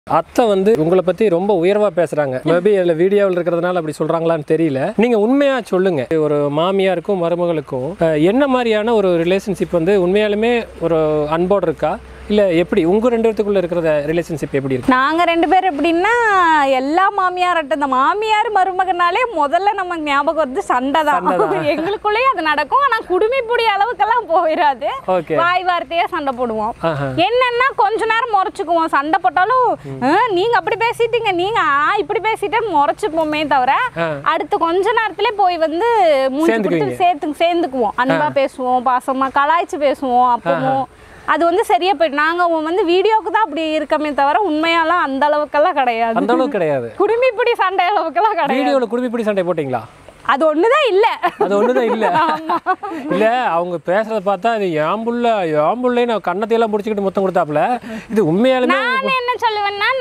அத்தை வந்து உங்களை பத்தி ரொம்ப உயர்வா பேசுறாங்க மேபி அதுல வீடியோவில் இருக்கிறதுனால அப்படி சொல்றாங்களான்னு தெரியல நீங்க உண்மையா சொல்லுங்க ஒரு மாமியாருக்கும் மருமகளுக்கும் அஹ், என்ன மாதிரியான ஒரு ரிலேஷன்ஷிப் வந்து உண்மையாலுமே ஒரு அன்போடு இருக்கா இல்ல எப்படி உங்க ரெண்டு பேத்துக்குள்ள இருக்கிற ரிலேஷன்ஷிப் எப்படி இருக்கு நாங்க ரெண்டு பேர் எப்படின்னா எல்லா மாமியார்ட்ட இந்த மாமியார் மருமகனாலே முதல்ல நமக்கு ஞாபகம் வருது சண்டை தான் எங்களுக்குள்ளேயே அது நடக்கும் ஆனா குடுமிப்புடி அளவுக்கெல்லாம் போயிடாது ஓகே வாய் வார்த்தையே சண்டை போடுவோம் ஆஹா என்னன்னா கொஞ்ச நேரம் முறைச்சுக்குவோம் சண்டை போட்டாலும் "ஆ, நீங்க அப்படி பேசிட்டீங்க நீங்க ஆ, இப்படி பேசிட்டேன்னு முறைச்சுப்போமே தவிர ஆ. அடுத்து கொஞ்ச நேரத்திலே போய் வந்து மூஞ்சி சேர்ந்துக்குவீங்க. கொடுத்து சேர்த்து சேர்ந்துக்குவோம் அன்பா பேசுவோம் பாசமா கலாய்ச்சி பேசுவோம் அப்பவும் அது வந்து சரியா போயிட்டு நாங்க வந்து வீடியோக்கு தான் அப்படி இருக்கமே தவிர உண்மையாலாம் அந்த அளவுக்கெல்லாம் கிடையாது அந்த அளவுக்கு கிடையாது குடுமிப்பிடி சண்டை அளவுக்கெல்லாம் கிடையாது வீடியோவில் குடும்பிப்பிடி சண்டை போட்டிங்களா அது ஒண்ணுதான் இல்ல அது ஒண்ணுதான் இல்ல இல்ல அவங்க பேசுறத பார்த்தா இது என் புள்ள என் புள்ளைன்னு கண்ணத்தையெல்லாம் பிடிச்சிக்கிட்டு முத்தம் கொடுத்தாப்புல இது உண்மையாலுமே நான் என்ன சொல்லுவேன்னா